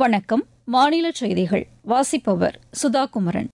வணக்கம் மாநில செய்திகள் வாசிப்பவர் சுதா குமரன்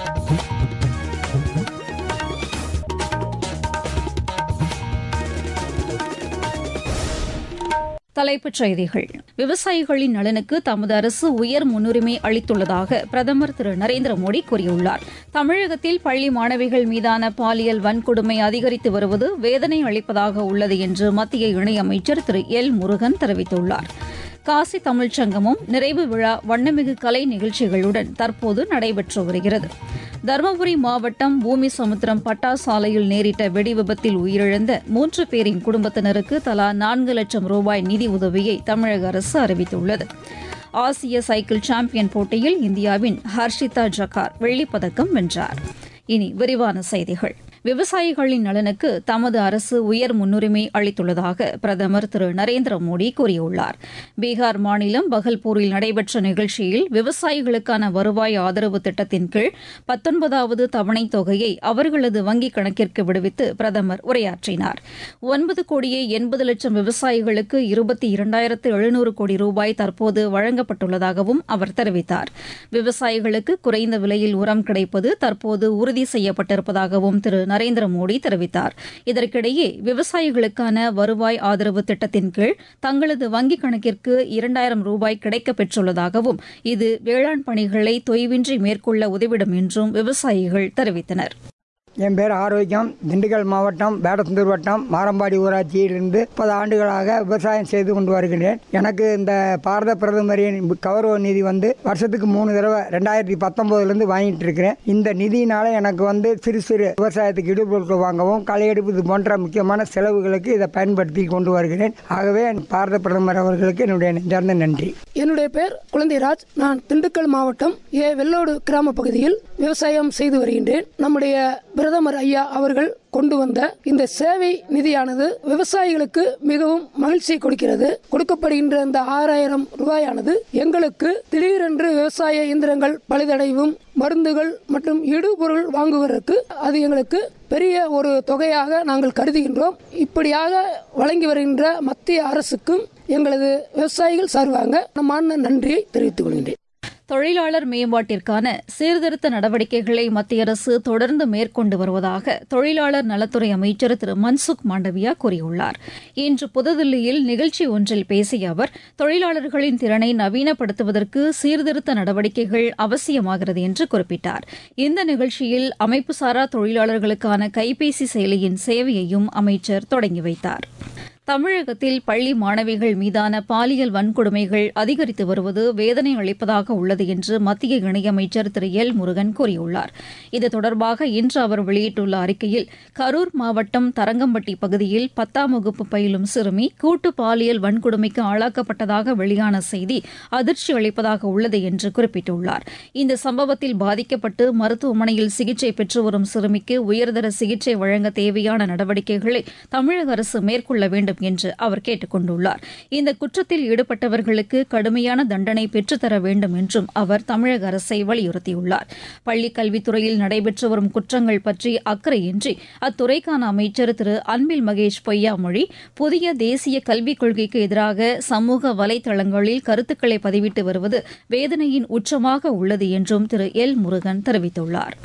தலைப்புச் செய்திகள் விவசாயிகளின் நலனுக்கு தமது அரசு உயர் முன்னுரிமை அளித்துள்ளதாக பிரதமர் திரு நரேந்திர மோடி கூறியுள்ளார் தமிழகத்தில் பள்ளி மாணவிகள் மீதான பாலியல் வன்கொடுமை அதிகரித்து வருவது வேதனை அளிப்பதாக உள்ளது என்று மத்திய இணையமைச்சர் திரு எல் முருகன் தெரிவித்துள்ளார் காசி தமிழ்ச் சங்கமும் நிறைவு விழா வண்ணமிகு கலை நிகழ்ச்சிகளுடன் தற்போது நடைபெற்று வருகிறது தருமபுரி மாவட்டம் பூமி சமுத்திரம் பட்டா சாலையில் நேரிட்ட வெடி விபத்தில் உயிரிழந்த மூன்று பேரின் குடும்பத்தினருக்கு தலா நான்கு லட்சம் ரூபாய் நிதி உதவியை தமிழக அரசு அறிவித்துள்ளது ஆசிய சைக்கிள் சாம்பியன் போட்டியில் இந்தியாவின் ஹர்ஷிதா ஜக்கார் வெள்ளிப்பதக்கம் வென்றார் இனி விரிவான செய்திகள் விவசாயிகளின் நலனுக்கு தமது அரசு உயர் முன்னுரிமை அளித்துள்ளதாக பிரதமர் திரு நரேந்திர மோடி கூறியுள்ளார் பீகார் மாநிலம் பகல்பூரில் நடைபெற்ற நிகழ்ச்சியில் விவசாயிகளுக்கான வருவாய் ஆதரவு திட்டத்தின் கீழ் பத்தொன்பதாவது தவணைத் தொகையை அவர்களது வங்கிக் கணக்கிற்கு விடுவித்து பிரதமர் உரையாற்றினார் ஒன்பது கோடியே எண்பது லட்சம் விவசாயிகளுக்கு இருபத்தி இரண்டாயிரத்து எழுநூறு கோடி ரூபாய் தற்போது வழங்கப்பட்டுள்ளதாகவும் அவர் தெரிவித்தார் விவசாயிகளுக்கு குறைந்த விலையில் உரம் கிடைப்பது தற்போது உறுதி செய்யப்பட்டிருப்பதாகவும் திரு நரேந்திர மோடி தெரிவித்தார் இதற்கிடையே விவசாயிகளுக்கான வருவாய் ஆதரவு திட்டத்தின் கீழ் தங்களது வங்கிக் கணக்கிற்கு இரண்டாயிரம் ரூபாய் கிடைக்கப் பெற்றுள்ளதாகவும் இது வேளாண் பணிகளை தொய்வின்றி மேற்கொள்ள உதவிடும் என்றும் விவசாயிகள் தெரிவித்தனர் என் பேர் ஆரோக்கியம் திண்டுக்கல் மாவட்டம் வேடசந்தூர் வட்டம் மாரம்பாடி ஊராட்சியிலிருந்து முப்பது ஆண்டுகளாக விவசாயம் செய்து கொண்டு வருகின்றேன் எனக்கு இந்த பாரத பிரதமரின் கௌரவ நிதி வந்து வருஷத்துக்கு மூணு தடவை ரெண்டாயிரத்தி பத்தொன்பதுலேருந்து வாங்கிட்டு இருக்கிறேன் இந்த நிதியினால எனக்கு வந்து சிறு சிறு விவசாயத்துக்கு இடுபொருட்கள் வாங்கவும் களை எடுப்பது போன்ற முக்கியமான செலவுகளுக்கு இதை பயன்படுத்தி கொண்டு வருகிறேன் ஆகவே பாரத பிரதமர் அவர்களுக்கு என்னுடைய நெஞ்சார்ந்த நன்றி என்னுடைய பேர் குழந்தைராஜ் நான் திண்டுக்கல் மாவட்டம் ஏ வெள்ளோடு கிராம பகுதியில் விவசாயம் செய்து வருகின்றேன் நம்முடைய பிரதமர் ஐயா அவர்கள் கொண்டு வந்த இந்த சேவை நிதியானது விவசாயிகளுக்கு மிகவும் மகிழ்ச்சி கொடுக்கிறது கொடுக்கப்படுகின்ற இந்த ஆறாயிரம் ரூபாயானது எங்களுக்கு திடீரென்று விவசாய இயந்திரங்கள் பழுதடைவும் மருந்துகள் மற்றும் இடுபொருள் வாங்குவதற்கு அது எங்களுக்கு பெரிய ஒரு தொகையாக நாங்கள் கருதுகின்றோம் இப்படியாக வழங்கி வருகின்ற மத்திய அரசுக்கும் எங்களது விவசாயிகள் சார்பாக நம்மான நன்றியை தெரிவித்துக் கொள்கின்றேன் தொழிலாளர் மேம்பாட்டிற்கான சீர்திருத்த நடவடிக்கைகளை மத்திய அரசு தொடர்ந்து மேற்கொண்டு வருவதாக தொழிலாளர் நலத்துறை அமைச்சர் திரு மன்சுக் மாண்டவியா கூறியுள்ளார் இன்று புதுதில்லியில் நிகழ்ச்சி ஒன்றில் பேசிய அவர் தொழிலாளர்களின் திறனை நவீனப்படுத்துவதற்கு சீர்திருத்த நடவடிக்கைகள் அவசியமாகிறது என்று குறிப்பிட்டார் இந்த நிகழ்ச்சியில் அமைப்புசாரா தொழிலாளர்களுக்கான கைபேசி செயலியின் சேவையையும் அமைச்சர் தொடங்கி வைத்தார் தமிழகத்தில் பள்ளி மாணவிகள் மீதான பாலியல் வன்கொடுமைகள் அதிகரித்து வருவது வேதனை அளிப்பதாக உள்ளது என்று மத்திய இணையமைச்சர் திரு எல் முருகன் கூறியுள்ளார் இது தொடர்பாக இன்று அவர் வெளியிட்டுள்ள அறிக்கையில் கரூர் மாவட்டம் தரங்கம்பட்டி பகுதியில் பத்தாம் வகுப்பு பயிலும் சிறுமி கூட்டு பாலியல் வன்கொடுமைக்கு ஆளாக்கப்பட்டதாக வெளியான செய்தி அதிர்ச்சி அளிப்பதாக உள்ளது என்று குறிப்பிட்டுள்ளார் இந்த சம்பவத்தில் பாதிக்கப்பட்டு மருத்துவமனையில் சிகிச்சை பெற்று வரும் சிறுமிக்கு உயர்தர சிகிச்சை வழங்க தேவையான நடவடிக்கைகளை தமிழக அரசு மேற்கொள்ள வேண்டும் வேண்டும் என்று அவர் கேட்டுக் கொண்டுள்ளார் இந்த குற்றத்தில் ஈடுபட்டவர்களுக்கு கடுமையான தண்டனை பெற்றுத்தர வேண்டும் என்றும் அவர் தமிழக அரசை வலியுறுத்தியுள்ளார் பள்ளிக் கல்வித்துறையில் நடைபெற்று வரும் குற்றங்கள் பற்றி அக்கறையின்றி அத்துறைக்கான அமைச்சர் திரு அன்பில் மகேஷ் பொய்யாமொழி புதிய தேசிய கல்விக் கொள்கைக்கு எதிராக சமூக வலைதளங்களில் கருத்துக்களை பதிவிட்டு வருவது வேதனையின் உச்சமாக உள்ளது என்றும் திரு எல் முருகன் தெரிவித்துள்ளார்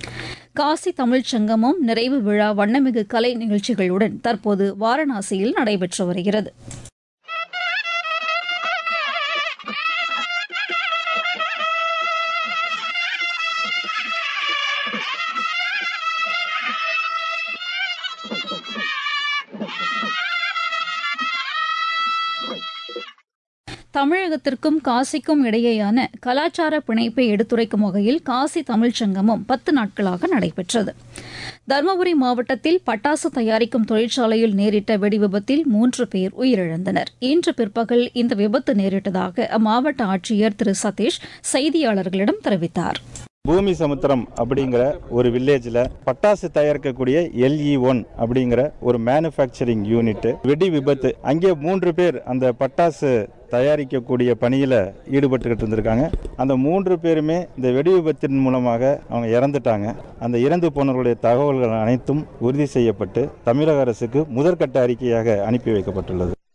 காசி தமிழ்ச் சங்கமும் நிறைவு விழா வண்ணமிகு கலை நிகழ்ச்சிகளுடன் தற்போது வாரணாசியில் நடைபெற்று வருகிறது தமிழகத்திற்கும் காசிக்கும் இடையேயான கலாச்சார பிணைப்பை எடுத்துரைக்கும் வகையில் காசி தமிழ்ச் சங்கமும் பத்து நாட்களாக நடைபெற்றது தருமபுரி மாவட்டத்தில் பட்டாசு தயாரிக்கும் தொழிற்சாலையில் நேரிட்ட வெடி விபத்தில் மூன்று பேர் உயிரிழந்தனர் இன்று பிற்பகல் இந்த விபத்து நேரிட்டதாக அம்மாவட்ட ஆட்சியர் திரு சதீஷ் செய்தியாளர்களிடம் தெரிவித்தார் பூமி சமுத்திரம் அப்படிங்கிற ஒரு வில்லேஜில் பட்டாசு தயாரிக்கக்கூடிய எல்இ ஒன் அப்படிங்கிற ஒரு மேனுஃபேக்சரிங் யூனிட் வெடி விபத்து அங்கே மூன்று பேர் அந்த பட்டாசு தயாரிக்கக்கூடிய பணியில் ஈடுபட்டுக்கிட்டு இருந்திருக்காங்க அந்த மூன்று பேருமே இந்த வெடி விபத்தின் மூலமாக அவங்க இறந்துட்டாங்க அந்த இறந்து போனவர்களுடைய தகவல்கள் அனைத்தும் உறுதி செய்யப்பட்டு தமிழக அரசுக்கு முதற்கட்ட அறிக்கையாக அனுப்பி வைக்கப்பட்டுள்ளது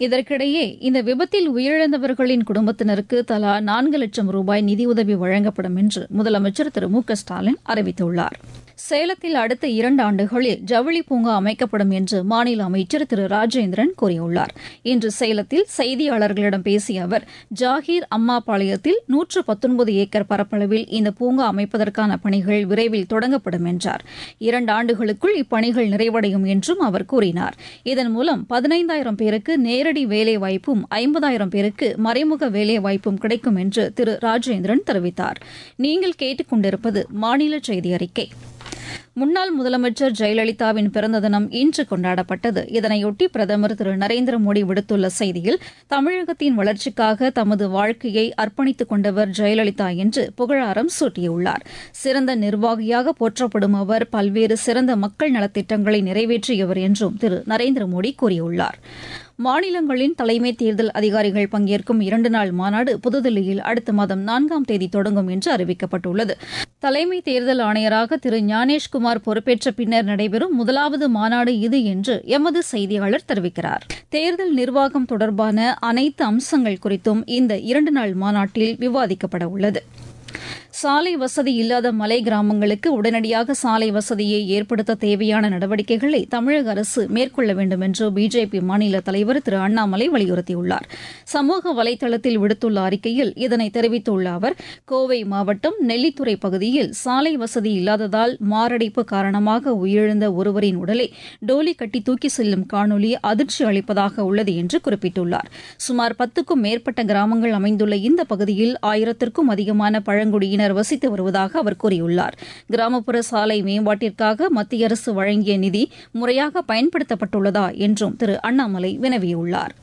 இதற்கிடையே இந்த விபத்தில் உயிரிழந்தவர்களின் குடும்பத்தினருக்கு தலா நான்கு லட்சம் ரூபாய் நிதியுதவி வழங்கப்படும் என்று முதலமைச்சர் திரு மு க ஸ்டாலின் அறிவித்துள்ளார் சேலத்தில் அடுத்த இரண்டு ஆண்டுகளில் ஜவுளி பூங்கா அமைக்கப்படும் என்று மாநில அமைச்சர் திரு ராஜேந்திரன் கூறியுள்ளார் இன்று சேலத்தில் செய்தியாளர்களிடம் பேசிய அவர் ஜாகீர் அம்மாபாளையத்தில் நூற்று பத்தொன்பது ஏக்கர் பரப்பளவில் இந்த பூங்கா அமைப்பதற்கான பணிகள் விரைவில் தொடங்கப்படும் என்றார் இரண்டு ஆண்டுகளுக்குள் இப்பணிகள் நிறைவடையும் என்றும் அவர் கூறினார் இதன் மூலம் பதினைந்தாயிரம் பேருக்கு நேரடி வேலைவாய்ப்பும் ஐம்பதாயிரம் பேருக்கு மறைமுக வேலைவாய்ப்பும் கிடைக்கும் என்று திரு ராஜேந்திரன் தெரிவித்தார் நீங்கள் கேட்டுக் கொண்டிருப்பது மாநில செய்தி அறிக்கை முன்னாள் முதலமைச்சர் ஜெயலலிதாவின் பிறந்த தினம் இன்று கொண்டாடப்பட்டது இதனையொட்டி பிரதமர் திரு நரேந்திர மோடி விடுத்துள்ள செய்தியில் தமிழகத்தின் வளர்ச்சிக்காக தமது வாழ்க்கையை அர்ப்பணித்துக் கொண்டவர் ஜெயலலிதா என்று புகழாரம் சூட்டியுள்ளார் சிறந்த நிர்வாகியாக போற்றப்படும் அவர் பல்வேறு சிறந்த மக்கள் நலத்திட்டங்களை நிறைவேற்றியவர் என்றும் திரு நரேந்திர மோடி கூறியுள்ளார் மாநிலங்களின் தலைமை தேர்தல் அதிகாரிகள் பங்கேற்கும் இரண்டு நாள் மாநாடு புதுதில்லியில் அடுத்த மாதம் நான்காம் தேதி தொடங்கும் என்று அறிவிக்கப்பட்டுள்ளது தலைமை தேர்தல் ஆணையராக திரு ஞானேஷ்குமார் பொறுப்பேற்ற பின்னர் நடைபெறும் முதலாவது மாநாடு இது என்று எமது செய்தியாளர் தெரிவிக்கிறார் தேர்தல் நிர்வாகம் தொடர்பான அனைத்து அம்சங்கள் குறித்தும் இந்த இரண்டு நாள் மாநாட்டில் விவாதிக்கப்பட உள்ளது சாலை வசதி இல்லாத மலை கிராமங்களுக்கு உடனடியாக சாலை வசதியை ஏற்படுத்த தேவையான நடவடிக்கைகளை தமிழக அரசு மேற்கொள்ள வேண்டும் என்று பிஜேபி மாநில தலைவர் திரு அண்ணாமலை வலியுறுத்தியுள்ளார் சமூக வலைதளத்தில் விடுத்துள்ள அறிக்கையில் இதனை தெரிவித்துள்ள அவர் கோவை மாவட்டம் நெல்லித்துறை பகுதியில் சாலை வசதி இல்லாததால் மாரடைப்பு காரணமாக உயிரிழந்த ஒருவரின் உடலை டோலி கட்டி தூக்கி செல்லும் காணொலி அதிர்ச்சி அளிப்பதாக உள்ளது என்று குறிப்பிட்டுள்ளார் சுமார் பத்துக்கும் மேற்பட்ட கிராமங்கள் அமைந்துள்ள இந்த பகுதியில் ஆயிரத்திற்கும் அதிகமான பழங்குடியினர் பகுதியினர் வசித்து வருவதாக அவர் கூறியுள்ளார் கிராமப்புற சாலை மேம்பாட்டிற்காக மத்திய அரசு வழங்கிய நிதி முறையாக பயன்படுத்தப்பட்டுள்ளதா என்றும் திரு அண்ணாமலை வினவியுள்ளார்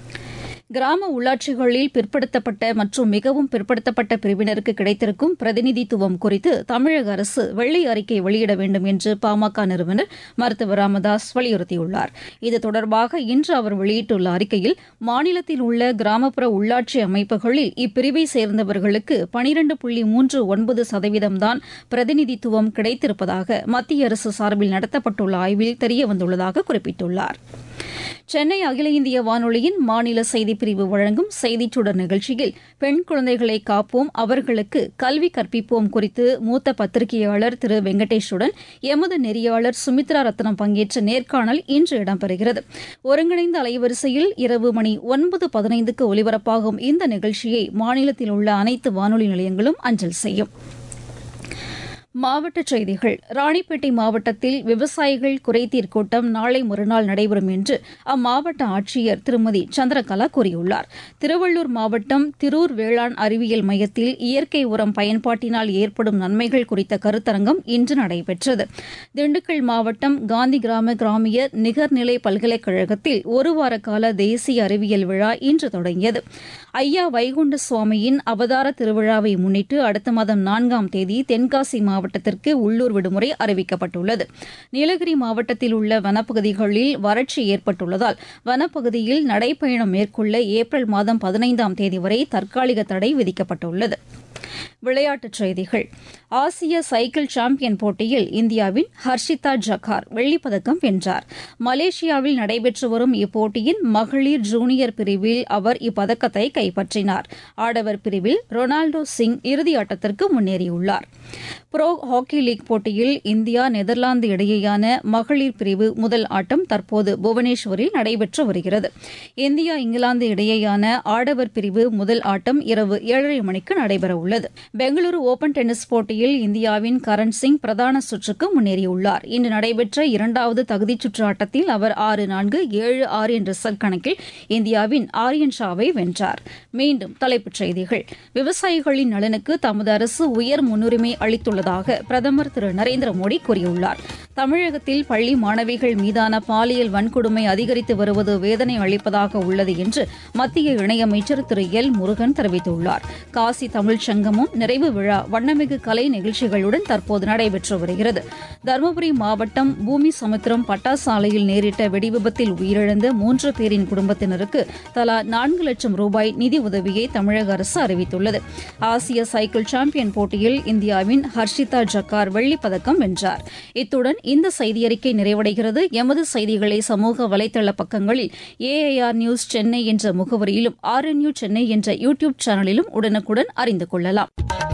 கிராம உள்ளாட்சிகளில் பிற்படுத்தப்பட்ட மற்றும் மிகவும் பிற்படுத்தப்பட்ட பிரிவினருக்கு கிடைத்திருக்கும் பிரதிநிதித்துவம் குறித்து தமிழக அரசு வெள்ளை அறிக்கை வெளியிட வேண்டும் என்று பாமக நிறுவனர் மருத்துவர் ராமதாஸ் வலியுறுத்தியுள்ளார் இது தொடர்பாக இன்று அவர் வெளியிட்டுள்ள அறிக்கையில் மாநிலத்தில் உள்ள கிராமப்புற உள்ளாட்சி அமைப்புகளில் இப்பிரிவை சேர்ந்தவர்களுக்கு பனிரண்டு புள்ளி மூன்று ஒன்பது சதவீதம்தான் பிரதிநிதித்துவம் கிடைத்திருப்பதாக மத்திய அரசு சார்பில் நடத்தப்பட்டுள்ள ஆய்வில் தெரியவந்துள்ளதாக குறிப்பிட்டுள்ளார் சென்னை அகில இந்திய வானொலியின் மாநில செய்திப்பிரிவு வழங்கும் செய்திச் சுடர் நிகழ்ச்சியில் பெண் குழந்தைகளை காப்போம் அவர்களுக்கு கல்வி கற்பிப்போம் குறித்து மூத்த பத்திரிகையாளர் திரு வெங்கடேஷுடன் எமது நெறியாளர் சுமித்ரா ரத்னம் பங்கேற்ற நேர்காணல் இன்று இடம்பெறுகிறது ஒருங்கிணைந்த அலைவரிசையில் இரவு மணி ஒன்பது பதினைந்துக்கு ஒலிபரப்பாகும் இந்த நிகழ்ச்சியை மாநிலத்தில் உள்ள அனைத்து வானொலி நிலையங்களும் அஞ்சல் செய்யும் மாவட்டச் செய்திகள் ராணிப்பேட்டை மாவட்டத்தில் விவசாயிகள் குறைதீர் கூட்டம் நாளை மறுநாள் நடைபெறும் என்று அம்மாவட்ட ஆட்சியர் திருமதி சந்திரகலா கூறியுள்ளார் திருவள்ளூர் மாவட்டம் திரூர் வேளாண் அறிவியல் மையத்தில் இயற்கை உரம் பயன்பாட்டினால் ஏற்படும் நன்மைகள் குறித்த கருத்தரங்கம் இன்று நடைபெற்றது திண்டுக்கல் மாவட்டம் காந்தி கிராம கிராமிய நிகர்நிலை பல்கலைக்கழகத்தில் ஒருவார கால தேசிய அறிவியல் விழா இன்று தொடங்கியது ஐயா வைகுண்ட சுவாமியின் அவதார திருவிழாவை முன்னிட்டு அடுத்த மாதம் நான்காம் தேதி தென்காசி மாவட்டத்திற்கு உள்ளூர் விடுமுறை அறிவிக்கப்பட்டுள்ளது நீலகிரி மாவட்டத்தில் உள்ள வனப்பகுதிகளில் வறட்சி ஏற்பட்டுள்ளதால் வனப்பகுதியில் நடைப்பயணம் மேற்கொள்ள ஏப்ரல் மாதம் பதினைந்தாம் தேதி வரை தற்காலிக தடை விதிக்கப்பட்டுள்ளது விளையாட்டுச் செய்திகள் ஆசிய சைக்கிள் சாம்பியன் போட்டியில் இந்தியாவின் ஹர்ஷிதா ஜக்கார் வெள்ளிப்பதக்கம் வென்றார் மலேசியாவில் நடைபெற்று வரும் இப்போட்டியின் மகளிர் ஜூனியர் பிரிவில் அவர் இப்பதக்கத்தை கைப்பற்றினார் ஆடவர் பிரிவில் ரொனால்டோ சிங் இறுதியாட்டத்திற்கு முன்னேறியுள்ளார் புரோ ஹாக்கி லீக் போட்டியில் இந்தியா நெதர்லாந்து இடையேயான மகளிர் பிரிவு முதல் ஆட்டம் தற்போது புவனேஸ்வரில் நடைபெற்று வருகிறது இந்தியா இங்கிலாந்து இடையேயான ஆடவர் பிரிவு முதல் ஆட்டம் இரவு ஏழரை மணிக்கு நடைபெறவுள்ளது பெங்களூரு ஓபன் டென்னிஸ் போட்டியில் இந்தியாவின் கரண் சிங் பிரதான சுற்றுக்கு முன்னேறியுள்ளார் இன்று நடைபெற்ற இரண்டாவது தகுதிச் சுற்று ஆட்டத்தில் அவர் ஆறு நான்கு ஏழு ஆறு என்ற செட் கணக்கில் இந்தியாவின் ஆரியன் ஷாவை வென்றார் மீண்டும் தலைப்புச் செய்திகள் விவசாயிகளின் நலனுக்கு தமது அரசு உயர் முன்னுரிமை அளித்துள்ளதாக பிரதமர் திரு நரேந்திர மோடி கூறியுள்ளார் தமிழகத்தில் பள்ளி மாணவிகள் மீதான பாலியல் வன்கொடுமை அதிகரித்து வருவது வேதனை அளிப்பதாக உள்ளது என்று மத்திய இணையமைச்சர் திரு எல் முருகன் தெரிவித்துள்ளார் காசி தமிழ்ச் சங்கமும் நிறைவு விழா வண்ணமிகு கலை நிகழ்ச்சிகளுடன் தற்போது நடைபெற்று வருகிறது தருமபுரி மாவட்டம் பூமி சமுத்திரம் பட்டாசு ஆலையில் நேரிட்ட வெடிவிபத்தில் உயிரிழந்த மூன்று பேரின் குடும்பத்தினருக்கு தலா நான்கு லட்சம் ரூபாய் நிதி உதவியை தமிழக அரசு அறிவித்துள்ளது ஆசிய சைக்கிள் சாம்பியன் போட்டியில் இந்தியாவின் ஹர்ஷ் ஹர்ஷிதா ஜக்கார் வெள்ளிப் பதக்கம் வென்றார் இத்துடன் இந்த செய்தியறிக்கை நிறைவடைகிறது எமது செய்திகளை சமூக வலைதள பக்கங்களில் ஏஐஆர் நியூஸ் சென்னை என்ற முகவரியிலும் ஆர்என்யூ சென்னை என்ற யூடியூப் சேனலிலும் உடனுக்குடன் அறிந்து கொள்ளலாம்